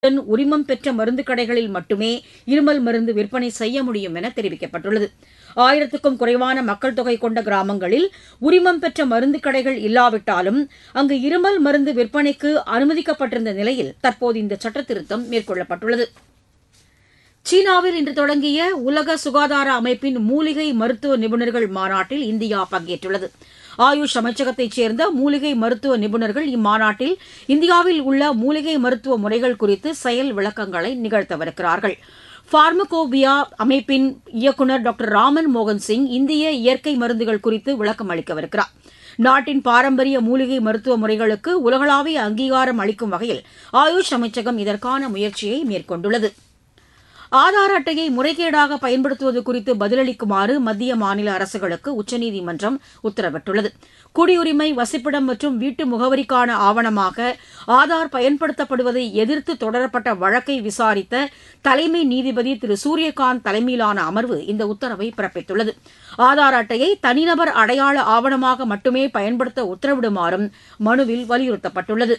உடன் உரிமம் பெற்ற மருந்து கடைகளில் மட்டுமே இருமல் மருந்து விற்பனை செய்ய முடியும் என தெரிவிக்கப்பட்டுள்ளது ஆயிரத்துக்கும் குறைவான மக்கள் தொகை கொண்ட கிராமங்களில் உரிமம் பெற்ற மருந்து கடைகள் இல்லாவிட்டாலும் அங்கு இருமல் மருந்து விற்பனைக்கு அனுமதிக்கப்பட்டிருந்த நிலையில் தற்போது இந்த சட்டத்திருத்தம் மேற்கொள்ளப்பட்டுள்ளது சீனாவில் இன்று தொடங்கிய உலக சுகாதார அமைப்பின் மூலிகை மருத்துவ நிபுணர்கள் மாநாட்டில் இந்தியா பங்கேற்றுள்ளது ஆயுஷ் அமைச்சகத்தைச் சேர்ந்த மூலிகை மருத்துவ நிபுணர்கள் இம்மாநாட்டில் இந்தியாவில் உள்ள மூலிகை மருத்துவ முறைகள் குறித்து செயல் விளக்கங்களை நிகழ்த்தவிருக்கிறார்கள் பார்மகோபியா அமைப்பின் இயக்குநர் டாக்டர் ராமன் மோகன் சிங் இந்திய இயற்கை மருந்துகள் குறித்து விளக்கம் அளிக்கவிருக்கிறார் நாட்டின் பாரம்பரிய மூலிகை மருத்துவ முறைகளுக்கு உலகளாவிய அங்கீகாரம் அளிக்கும் வகையில் ஆயுஷ் அமைச்சகம் இதற்கான முயற்சியை மேற்கொண்டுள்ளது ஆதார் அட்டையை முறைகேடாக பயன்படுத்துவது குறித்து பதிலளிக்குமாறு மத்திய மாநில அரசுகளுக்கு உச்சநீதிமன்றம் உத்தரவிட்டுள்ளது குடியுரிமை வசிப்பிடம் மற்றும் வீட்டு முகவரிக்கான ஆவணமாக ஆதார் பயன்படுத்தப்படுவதை எதிர்த்து தொடரப்பட்ட வழக்கை விசாரித்த தலைமை நீதிபதி திரு சூரியகாந்த் தலைமையிலான அமர்வு இந்த உத்தரவை பிறப்பித்துள்ளது ஆதார் அட்டையை தனிநபர் அடையாள ஆவணமாக மட்டுமே பயன்படுத்த உத்தரவிடுமாறும் மனுவில் வலியுறுத்தப்பட்டுள்ளது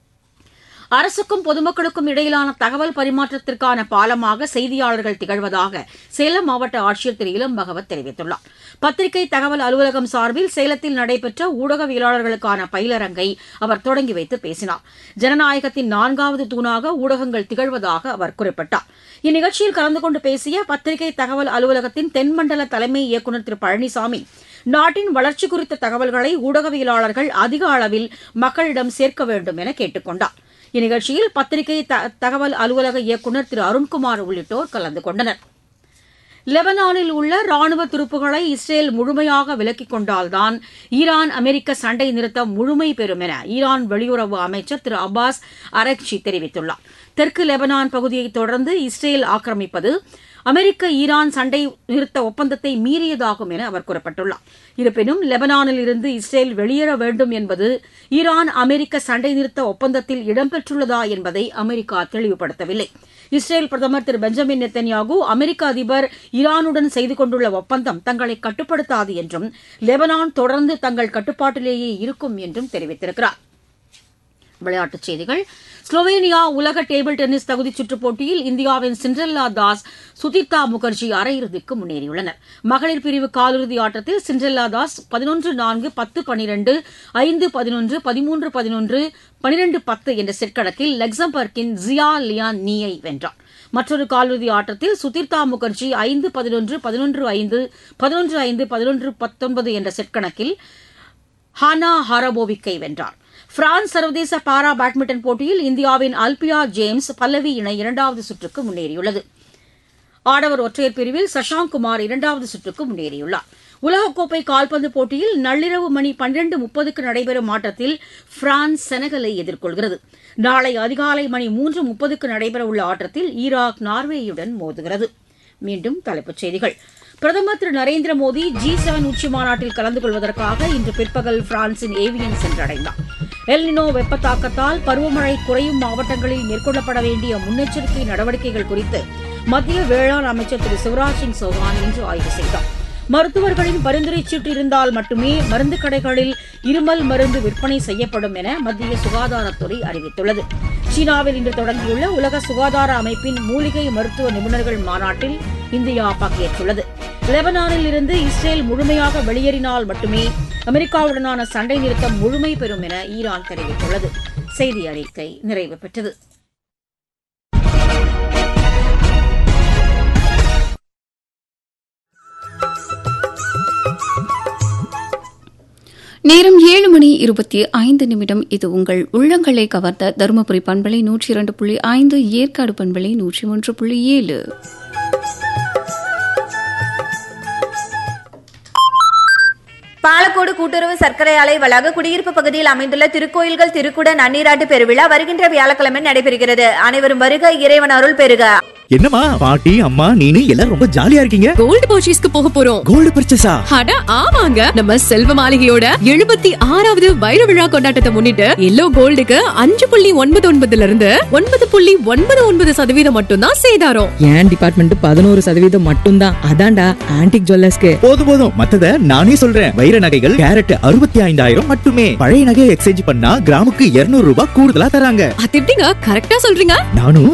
அரசுக்கும் பொதுமக்களுக்கும் இடையிலான தகவல் பரிமாற்றத்திற்கான பாலமாக செய்தியாளர்கள் திகழ்வதாக சேலம் மாவட்ட ஆட்சியர் திரு இளம் பகவத் தெரிவித்துள்ளார் பத்திரிகை தகவல் அலுவலகம் சார்பில் சேலத்தில் நடைபெற்ற ஊடகவியலாளர்களுக்கான பயிலரங்கை அவர் தொடங்கி வைத்து பேசினார் ஜனநாயகத்தின் நான்காவது தூணாக ஊடகங்கள் திகழ்வதாக அவர் குறிப்பிட்டார் இந்நிகழ்ச்சியில் கலந்து கொண்டு பேசிய பத்திரிகை தகவல் அலுவலகத்தின் தென்மண்டல தலைமை இயக்குநர் திரு பழனிசாமி நாட்டின் வளர்ச்சி குறித்த தகவல்களை ஊடகவியலாளர்கள் அதிக அளவில் மக்களிடம் சேர்க்க வேண்டும் என கேட்டுக் கொண்டார் இந்நிகழ்ச்சியில் பத்திரிகை தகவல் அலுவலக இயக்குநர் திரு அருண்குமார் உள்ளிட்டோர் கலந்து கொண்டனர் லெபனானில் உள்ள ராணுவ துருப்புகளை இஸ்ரேல் முழுமையாக விலக்கிக் கொண்டால்தான் ஈரான் அமெரிக்க சண்டை நிறுத்தம் முழுமை பெறும் என ஈரான் வெளியுறவு அமைச்சர் திரு அப்பாஸ் அரக்சி தெரிவித்துள்ளார் தெற்கு லெபனான் பகுதியை தொடர்ந்து இஸ்ரேல் ஆக்கிரமிப்பது அமெரிக்க ஈரான் சண்டை நிறுத்த ஒப்பந்தத்தை மீறியதாகும் என அவர் குறிப்பிட்டுள்ளார் இருப்பினும் லெபனானில் இருந்து இஸ்ரேல் வெளியேற வேண்டும் என்பது ஈரான் அமெரிக்க சண்டை நிறுத்த ஒப்பந்தத்தில் இடம்பெற்றுள்ளதா என்பதை அமெரிக்கா தெளிவுபடுத்தவில்லை இஸ்ரேல் பிரதமர் திரு பெஞ்சமின் நெத்தன்யாகு அமெரிக்க அதிபர் ஈரானுடன் செய்து கொண்டுள்ள ஒப்பந்தம் தங்களை கட்டுப்படுத்தாது என்றும் லெபனான் தொடர்ந்து தங்கள் கட்டுப்பாட்டிலேயே இருக்கும் என்றும் தெரிவித்திருக்கிறார் விளையாட்டுச் செய்திகள் ஸ்லோவேனியா உலக டேபிள் டென்னிஸ் தகுதிச் சுற்றுப் போட்டியில் இந்தியாவின் சிண்ட்ரெல்லா தாஸ் சுதிர்தா முகர்ஜி அரையிறுதிக்கு முன்னேறியுள்ளனர் மகளிர் பிரிவு காலிறுதி ஆட்டத்தில் சிண்ட்ரெல்லா தாஸ் பதினொன்று நான்கு பத்து பனிரெண்டு ஐந்து பதினொன்று பதிமூன்று பதினொன்று பனிரெண்டு பத்து என்ற செட் கணக்கில் லக்சம்பர்க்கின் ஜியா லியான் நீயை வென்றார் மற்றொரு காலிறுதி ஆட்டத்தில் சுதிர்தா முகர்ஜி ஐந்து பதினொன்று பதினொன்று ஐந்து பதினொன்று ஐந்து பதினொன்று பத்தொன்பது என்ற செட் கணக்கில் ஹானா ஹாரபோவிக்கை வென்றார் பிரான்ஸ் சர்வதேச பாரா பேட்மிண்டன் போட்டியில் இந்தியாவின் அல்பியா ஜேம்ஸ் பல்லவி இணை இரண்டாவது சுற்றுக்கு முன்னேறியுள்ளது ஆடவர் ஒற்றையர் பிரிவில் சஷாங்க் குமார் இரண்டாவது சுற்றுக்கு முன்னேறியுள்ளார் உலகக்கோப்பை கால்பந்து போட்டியில் நள்ளிரவு மணி பன்னிரண்டு முப்பதுக்கு நடைபெறும் ஆட்டத்தில் பிரான்ஸ் செனகலை எதிர்கொள்கிறது நாளை அதிகாலை மணி மூன்று முப்பதுக்கு நடைபெறவுள்ள ஆட்டத்தில் ஈராக் நார்வேயுடன் மோதுகிறது மீண்டும் தலைப்புச் செய்திகள் பிரதமர் திரு நரேந்திர மோடி ஜி செவன் உச்சி மாநாட்டில் கலந்து கொள்வதற்காக இன்று பிற்பகல் பிரான்சின் ஏவியன் சென்றடைந்தார் எல்னினோ வெப்ப தாக்கத்தால் பருவமழை குறையும் மாவட்டங்களில் மேற்கொள்ளப்பட வேண்டிய முன்னெச்சரிக்கை நடவடிக்கைகள் குறித்து மத்திய வேளாண் அமைச்சர் திரு சிவராஜ் சிங் சௌஹான் இன்று ஆய்வு செய்தார் மருத்துவர்களின் பரிந்துரை சீட்டு இருந்தால் மட்டுமே மருந்து கடைகளில் இருமல் மருந்து விற்பனை செய்யப்படும் என மத்திய சுகாதாரத்துறை அறிவித்துள்ளது சீனாவில் இன்று தொடங்கியுள்ள உலக சுகாதார அமைப்பின் மூலிகை மருத்துவ நிபுணர்கள் மாநாட்டில் இந்தியா பங்கேற்றுள்ளது லெபனானில் இருந்து இஸ்ரேல் முழுமையாக வெளியேறினால் மட்டுமே அமெரிக்காவுடனான சண்டை நிறுத்தம் முழுமை பெறும் என ஈரான் தெரிவித்துள்ளது செய்தி அறிக்கை நிறைவு பெற்றது நேரம் ஏழு மணி இருபத்தி ஐந்து நிமிடம் இது உங்கள் உள்ளங்களை கவர்ந்த தருமபுரி பண்பலை நூற்றி இரண்டு புள்ளி ஐந்து ஏற்காடு பண்பலை நூற்றி ஒன்று புள்ளி ஏழு பாலக்கோடு கூட்டுறவு சர்க்கரை ஆலை வளாக குடியிருப்பு பகுதியில் அமைந்துள்ள திருக்கோயில்கள் திருக்குட நன்னீராட்டு பெருவிழா வருகின்ற வியாழக்கிழமை நடைபெறுகிறது அனைவரும் வருக இறைவன் அருள் பெறுக என்னம்மா பாட்டி அம்மா நீனு எல்லாரும் ரொம்ப ஜாலியா இருக்கீங்க கோல்டு பர்ச்சேஸ்க்கு போக போறோம் கோல்டு பர்ச்சேஸா அட ஆமாங்க நம்ம செல்வ மாளிகையோட எழுபத்தி ஆறாவது வைர விழா கொண்டாட்டத்தை முன்னிட்டு எல்லோ கோல்டுக்கு அஞ்சு புள்ளி ஒன்பது ஒன்பதுல இருந்து ஒன்பது புள்ளி ஒன்பது ஒன்பது சதவீதம் மட்டும்தான் சேதாரம் என் டிபார்ட்மெண்ட் பதினோரு சதவீதம் மட்டும்தான் அதான்டா ஆன்டிக் ஜுவல்லர்ஸ்க்கு போதும் போதும் மத்தத நானே சொல்றேன் வைர நகைகள் கேரட் அறுபத்தி ஐந்தாயிரம் மட்டுமே பழைய நகையை எக்ஸ்சேஞ்ச் பண்ணா கிராமுக்கு இருநூறு ரூபாய் கூடுதலா தராங்க அது எப்படிங்க கரெக்டா சொல்றீங்க நானும்